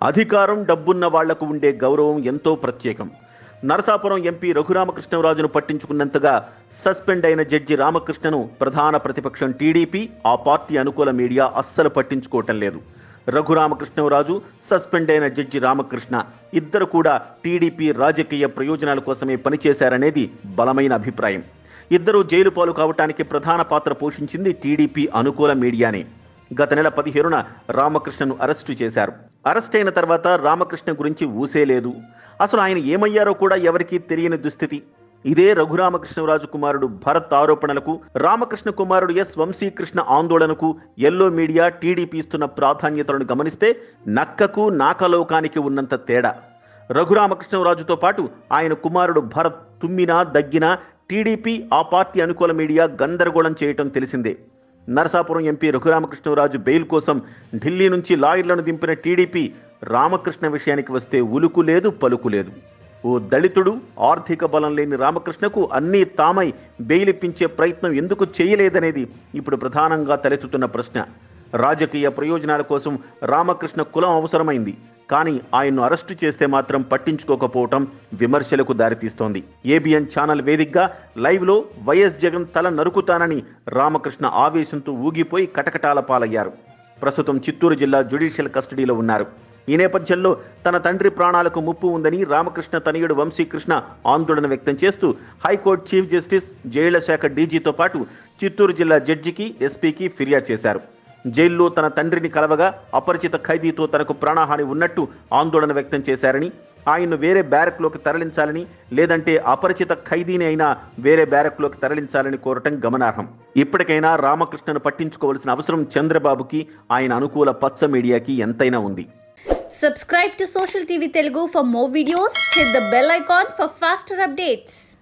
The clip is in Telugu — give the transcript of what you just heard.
అధికారం డబ్బున్న వాళ్లకు ఉండే గౌరవం ఎంతో ప్రత్యేకం నరసాపురం ఎంపీ రఘురామకృష్ణరాజును పట్టించుకున్నంతగా సస్పెండ్ అయిన జడ్జి రామకృష్ణను ప్రధాన ప్రతిపక్షం టీడీపీ ఆ పార్టీ అనుకూల మీడియా అస్సలు పట్టించుకోవటం లేదు రఘురామకృష్ణరాజు సస్పెండ్ అయిన జడ్జి రామకృష్ణ ఇద్దరు కూడా టీడీపీ రాజకీయ ప్రయోజనాల కోసమే పనిచేశారనేది బలమైన అభిప్రాయం ఇద్దరు జైలు పాలు కావటానికి ప్రధాన పాత్ర పోషించింది టీడీపీ అనుకూల మీడియానే గత నెల పదిహేనున రామకృష్ణను అరెస్టు చేశారు అరెస్ట్ అయిన తర్వాత రామకృష్ణ గురించి ఊసే లేదు అసలు ఆయన ఏమయ్యారో కూడా ఎవరికీ తెలియని దుస్థితి ఇదే రఘురామకృష్ణరాజు కుమారుడు భరత్ ఆరోపణలకు రామకృష్ణ కుమారుడు ఎస్ వంశీకృష్ణ ఆందోళనకు ఎల్లో మీడియా టీడీపీ ఇస్తున్న ప్రాధాన్యతలను గమనిస్తే నక్కకు నాకలోకానికి ఉన్నంత తేడా రఘురామకృష్ణరాజుతో పాటు ఆయన కుమారుడు భరత్ తుమ్మినా దగ్గినా టీడీపీ ఆ పార్టీ అనుకూల మీడియా గందరగోళం చేయటం తెలిసిందే నరసాపురం ఎంపీ రఘురామకృష్ణరాజు బెయిల్ కోసం ఢిల్లీ నుంచి లాయర్లను దింపిన టీడీపీ రామకృష్ణ విషయానికి వస్తే ఉలుకు లేదు పలుకు లేదు ఓ దళితుడు ఆర్థిక బలం లేని రామకృష్ణకు అన్నీ తామై బెయిల్ ఇప్పించే ప్రయత్నం ఎందుకు చేయలేదనేది ఇప్పుడు ప్రధానంగా తలెత్తుతున్న ప్రశ్న రాజకీయ ప్రయోజనాల కోసం రామకృష్ణ కులం అవసరమైంది కానీ ఆయన్ను అరెస్టు చేస్తే మాత్రం పట్టించుకోకపోవటం విమర్శలకు దారితీస్తోంది ఏబిఎన్ ఛానల్ వేదికగా లైవ్లో వైఎస్ జగన్ తల నరుకుతానని రామకృష్ణ ఆవేశంతో ఊగిపోయి కటకటాల పాలయ్యారు ప్రస్తుతం చిత్తూరు జిల్లా జ్యుడిషియల్ కస్టడీలో ఉన్నారు ఈ నేపథ్యంలో తన తండ్రి ప్రాణాలకు ముప్పు ఉందని రామకృష్ణ తనయుడు వంశీకృష్ణ ఆందోళన వ్యక్తం చేస్తూ హైకోర్టు చీఫ్ జస్టిస్ జైళ్ల శాఖ డీజీతో పాటు చిత్తూరు జిల్లా జడ్జికి ఎస్పీకి ఫిర్యాదు చేశారు జైల్లో తన తండ్రిని కలవగా అపరిచిత ఖైదీతో తనకు ప్రాణహాని ఉన్నట్టు ఆందోళన వ్యక్తం చేశారని ఆయన్ను వేరే బ్యారక్లోకి తరలించాలని లేదంటే అపరిచిత ఖైదీని అయినా వేరే బ్యారక్లోకి తరలించాలని కోరటం గమనార్హం ఇప్పటికైనా రామకృష్ణను పట్టించుకోవాల్సిన అవసరం చంద్రబాబుకి ఆయన అనుకూల పచ్చ మీడియాకి ఎంతైనా ఉంది Subscribe to Social TV Telugu for more videos. Hit the bell icon for faster updates.